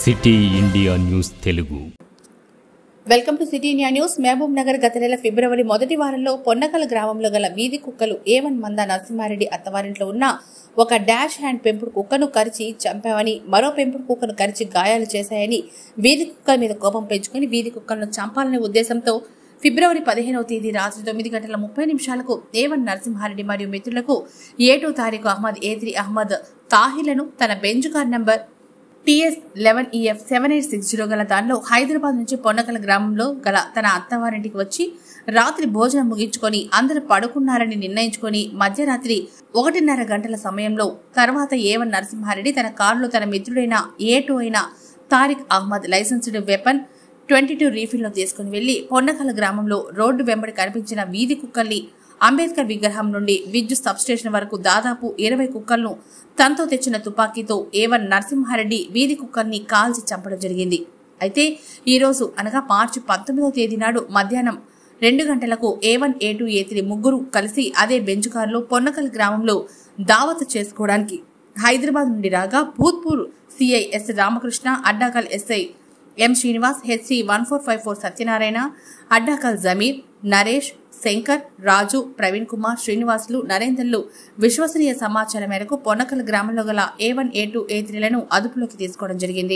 city India news Telugu welcome to city India news Mahabubnagar గత నెల ఫిబ్రవరి మొదటి వారంలో పొన్నకల గ్రామంలో గల వీధి కుక్కలు ఏవన్ మంద నరసింహారెడ్డి అత్తవారింట్లో ఉన్న ఒక డాష్ హ్యాండ్ పెంపుడు కుక్కను కరిచి చంపామని మరో పెంపుడు కుక్కను కరిచి గాయాలు చేశాయని వీధి కుక్కల మీద కోపం పెంచుకుని వీధి కుక్కలను చంపాలనే ఉద్దేశంతో ఫిబ్రవరి పదిహేనవ తేదీ రాత్రి తొమ్మిది గంటల ముప్పై నిమిషాలకు ఏవన్ నరసింహారెడ్డి మరియు మిత్రులకు ఏటో తారీఖు అహ్మద్ ఏత్రి అహ్మద్ తాహిర్లను తన Benz car number TS eleven EF seven eight six zero గల దానిలో హైదరాబాద్ నుంచి పొన్నకల గ్రామంలో గల తన అత్తవారింటికి వచ్చి రాత్రి భోజనం ముగించుకొని అందరూ పడుకున్నారని నిర్ణయించుకొని మధ్యరాత్రి ఒకటిన్నర గంటల సమయంలో తర్వాత ఏవన్ నరసింహారెడ్డి తన కారులో తన మిత్రుడైన ఏ టూ అయిన Tariq Ahmed licensed weapon twenty two రీఫిల్లో తీసుకుని వెళ్లి పొన్నకల గ్రామంలో రోడ్డు వెంబడి కనిపించిన వీధి కుక్కల్ని అంబేద్కర్ విగ్రహం నుండి విద్యుత్ సబ్స్టేషన్ వరకు దాదాపు ఇరవై కుక్కలను తనతో తెచ్చిన తుపాకీతో ఏవన్ నరసింహారెడ్డి వీధి కుక్కల్ని కాల్చి చంపడం జరిగింది అయితే ఈ రోజు అనగా మార్చి పంతొమ్మిదవ తేదీ నాడు మధ్యాహ్నం రెండు గంటలకు A one A two A three ముగ్గురు కలిసి అదే బెంచ్ కారులో పొన్నకల్ గ్రామంలో దావత్ చేసుకోవడానికి హైదరాబాద్ నుండి రాగా Bhoothpur CI S Ramakrishna Addakal SI M Srinivas HC one four five four Satyanarayana Addakal Jameer Naresh Shankar Raju Praveen Kumar Srinivasulu నరేందర్లు విశ్వసనీయ సమాచారం మేరకు పొన్నకల్ గ్రామంలో గల ఏ వన్ ఏ టూ ఏ త్రీలను అదుపులోకి తీసుకోవడం జరిగింది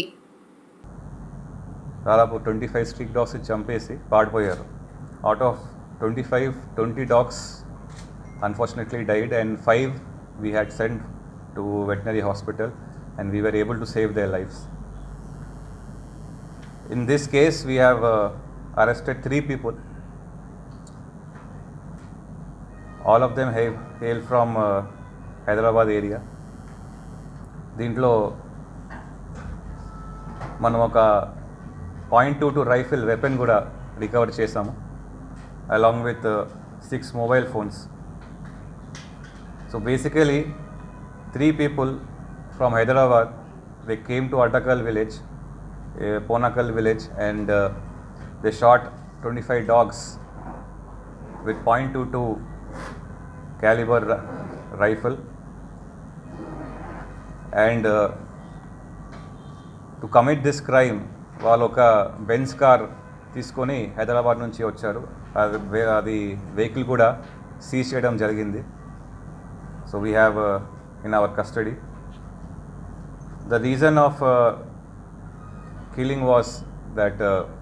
దాదాపు ట్వంటీ ఫైవ్ స్ట్రీట్ డాగ్స్ చంపేసి పాడిపోయారు out of twenty five twenty dogs unfortunately died and five we had send to veterinary hospital and we were able to save their lives in this case we have arrested three people all of them have hail from Hyderabad area దీంట్లో మనం ఒక point two two rifle weapon కూడా recover చేసాము along with six mobile phones so basically three people from Hyderabad they came to అటకల్ village Ponnakal village and they shot twenty five dogs with .22 caliber ri- rifle and uh, to commit this crime వాళ్ళు ఒక Benz car తీసుకొని హైదరాబాద్ నుంచి వచ్చారు అది వే- అది vehicle కూడా seize చేయడం జరిగింది so we have in our custody the reason of killing was that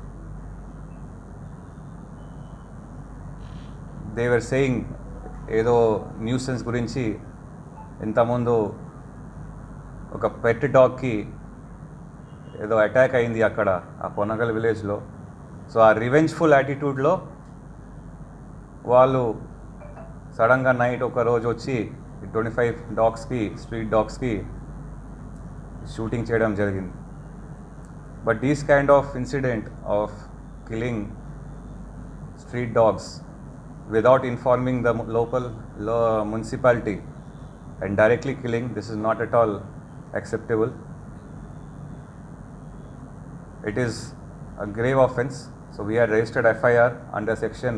they were saying ఏదో న్యూసెన్స్ గురించి ఇంతకుముందు ఒక పెట్ డాగ్కి ఏదో అటాక్ అయింది అక్కడ ఆ పొనగల్ విలేజ్లో సో ఆ రివెంజ్ఫుల్ యాటిట్యూడ్లో వాళ్ళు సడన్గా నైట్ ఒక రోజు వచ్చి ట్వంటీ ఫైవ్ డాగ్స్కి స్ట్రీట్ డాగ్స్కి షూటింగ్ చేయడం జరిగింది but these kind of incident of killing street dogs without informing the mu- local lo- municipality and directly killing this is not at all acceptable it is a grave offense so we had registered fir under section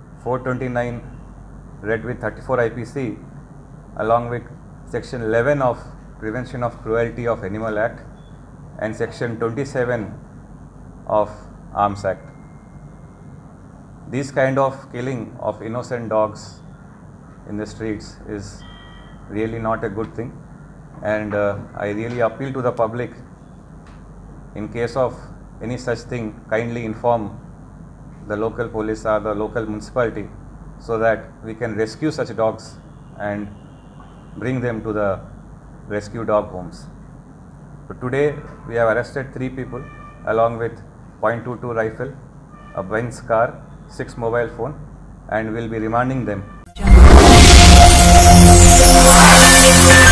429 read with 34 ipc along with section 11 of prevention of cruelty of animal act and section 27 of arms act this kind of killing of innocent dogs in the streets is really not a good thing and uh, i really appeal to the public in case of any such thing kindly inform the local police or the local municipality so that we can rescue such dogs and bring them to the rescue dog homes so today we have arrested three people along with .22 rifle, a Benz car, six mobile phone, and we'll be remanding them